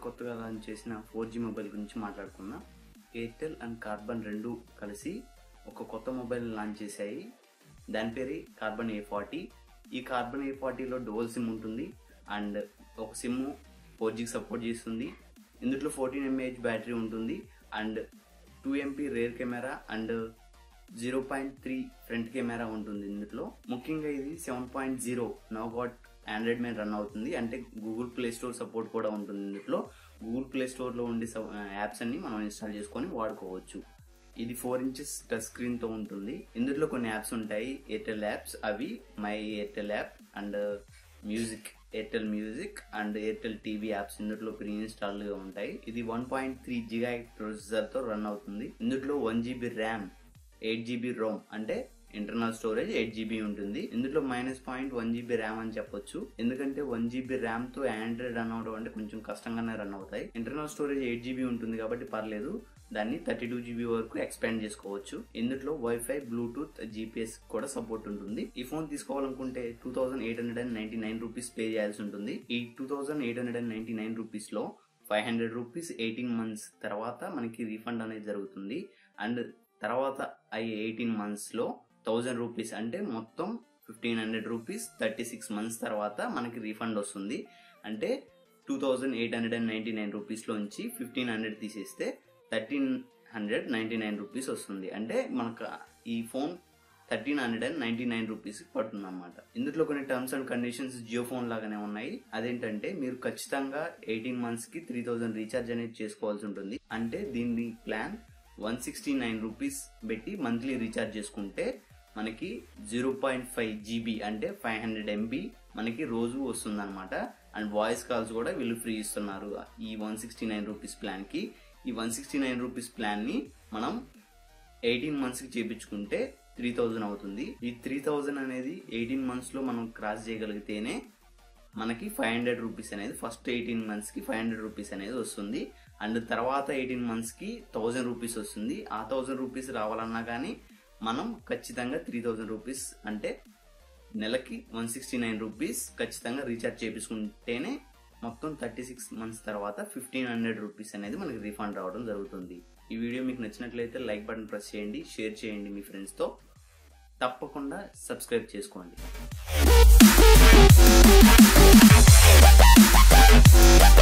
కొత్తగా లాంచ్ చేసిన four G mobile గురించి మాట్లాడుకుందాం ఎయిర్టెల్ అండ్ కార్బన్ రెండు కలిసి ఒక కొత్త మొబైల్ లాంచ్ చేశాయి దాని పేరే కార్బన్ ఏ ఫార్టీ ఈ కార్బన్ ఏ ఫార్టీలో డోల్ సిమ్ ఉంటుంది అండ్ ఒక సిమ్ ఫోర్ జీకి సపోర్ట్ చేస్తుంది ఇందులో ఫోర్టీన్ ఎంఏహెచ్ బ్యాటరీ ఉంటుంది and two MP rear camera and zero point three front camera ఉంటుంది ఇందులో ముఖ్యంగా ఇది seven point zero Nougat Android మీద రన్ అవుతుంది అంటే గూగుల్ ప్లే స్టోర్ సపోర్ట్ కూడా ఉంటుంది ఇందులో గూగుల్ ప్లే స్టోర్లో ఉండే యాప్స్ అన్ని మనం ఇన్స్టాల్ చేసుకొని వాడుకోవచ్చు ఇది ఫోర్ ఇంచెస్ టచ్ స్క్రీన్ తో ఉంటుంది ఇందులో కొన్ని యాప్స్ ఉంటాయి ఎయిర్టెల్ యాప్స్ అవి my Airtel app and music Airtel music and Airtel TV apps ఇందులో ప్రీ ఇన్స్టాల్ గా ఉంటాయి ఇది one point three giga processor తో రన్ అవుతుంది ఇందులో one GB RAM eight GB ROM అంటే ఇంటర్నల్ స్టోరేజ్ ఎయిట్ జీబీ ఉంటుంది ఇందులో minus point one GB RAM అని చెప్పొచ్చు ఎందుకంటే వన్ జీబీ ర్యామ్ తో ఆండ్రాయిడ్ రన్ అవడం అంటే కొంచెం కష్టంగానే రన్ అవుతాయి ఇంటర్నల్ స్టోరేజ్ ఎయిట్ జీబీ ఉంటుంది కాబట్టి పర్లేదు దాన్ని థర్టీ టూ జీబీ వరకు ఎక్స్పాండ్ చేసుకోవచ్చు ఇందులో వైఫై బ్లూటూత్ జీపీఎస్ కూడా సపోర్ట్ ఉంటుంది ఈ ఫోన్ తీసుకోవాలనుకుంటే two thousand eight hundred and ninety nine rupees pay చేయాల్సి ఉంటుంది ఈ two thousand eight hundred and ninety nine rupees లో five hundred rupees eighteen months తర్వాత మనకి రీఫండ్ అనేది జరుగుతుంది అండ్ తర్వాత అయ్యే ఎయిటీన్ మంత్స్ లో థౌజండ్ రూపీస్ అంటే మొత్తం fifteen hundred rupees thirty six months తర్వాత మనకి రీఫండ్ వస్తుంది అంటే two thousand eight hundred and ninety nine rupees లోంచి ఫిఫ్టీన్ హండ్రెడ్ తీసేస్తే thirteen hundred ninety nine rupees వస్తుంది అంటే మనకు ఈ phone thirteen hundred and ninety nine rupees పడుతుంది అనమాట ఇందులో కొన్ని terms and conditions Jio phone లాగానే ఉన్నాయి అదేంటంటే మీరు ఖచ్చితంగా ఎయిటీన్ మంత్స్ కి త్రీ థౌసండ్ రీఛార్జ్ అనేది చేసుకోవాల్సి ఉంటుంది అంటే దీని plan one sixty nine rupees పెట్టి మంత్లీ రీఛార్జ్ చేసుకుంటే మనకి జీరో పాయింట్ ఫైవ్ జీబీ అంటే ఫైవ్ హండ్రెడ్ ఎంబీ మనకి రోజు వస్తుంది అనమాట అండ్ వాయిస్ కాల్స్ కూడా వీళ్ళు ఫ్రీ ఇస్తున్నారు ఈ one sixty nine rupees plan కి ఈ one sixty nine rupees plan ని మనం ఎయిటీన్ మంత్స్ కి చేపించుకుంటే త్రీ థౌజండ్ అవుతుంది ఈ త్రీ థౌజండ్ అనేది ఎయిటీన్ మంత్స్ లో మనం క్రాస్ చేయగలిగితేనే మనకి ఫైవ్ హండ్రెడ్ రూపీస్ అనేది ఫస్ట్ ఎయిటీన్ మంత్స్ కి ఫైవ్ హండ్రెడ్ రూపీస్ అనేది వస్తుంది అండ్ తర్వాత ఎయిటీన్ మంత్స్ కి థౌజండ్ రూపీస్ వస్తుంది ఆ థౌజండ్ రూపీస్ రావాలన్నా కానీ మనం ఖచ్చితంగా త్రీ థౌజండ్ రూపీస్ అంటే నెలకి వన్ సిక్స్టీ నైన్ రూపీస్ ఖచ్చితంగా రీఛార్జ్ చేపించుకుంటేనే మొత్తం థర్టీ సిక్స్ మంత్స్ తర్వాత ఫిఫ్టీన్ హండ్రెడ్ రూపీస్ అనేది మనకి రీఫండ్ రావడం జరుగుతుంది ఈ వీడియో మీకు నచ్చినట్లయితే లైక్ బటన్ ప్రెస్ చేయండి షేర్ చేయండి మీ ఫ్రెండ్స్తో తప్పకుండా సబ్స్క్రైబ్ చేసుకోండి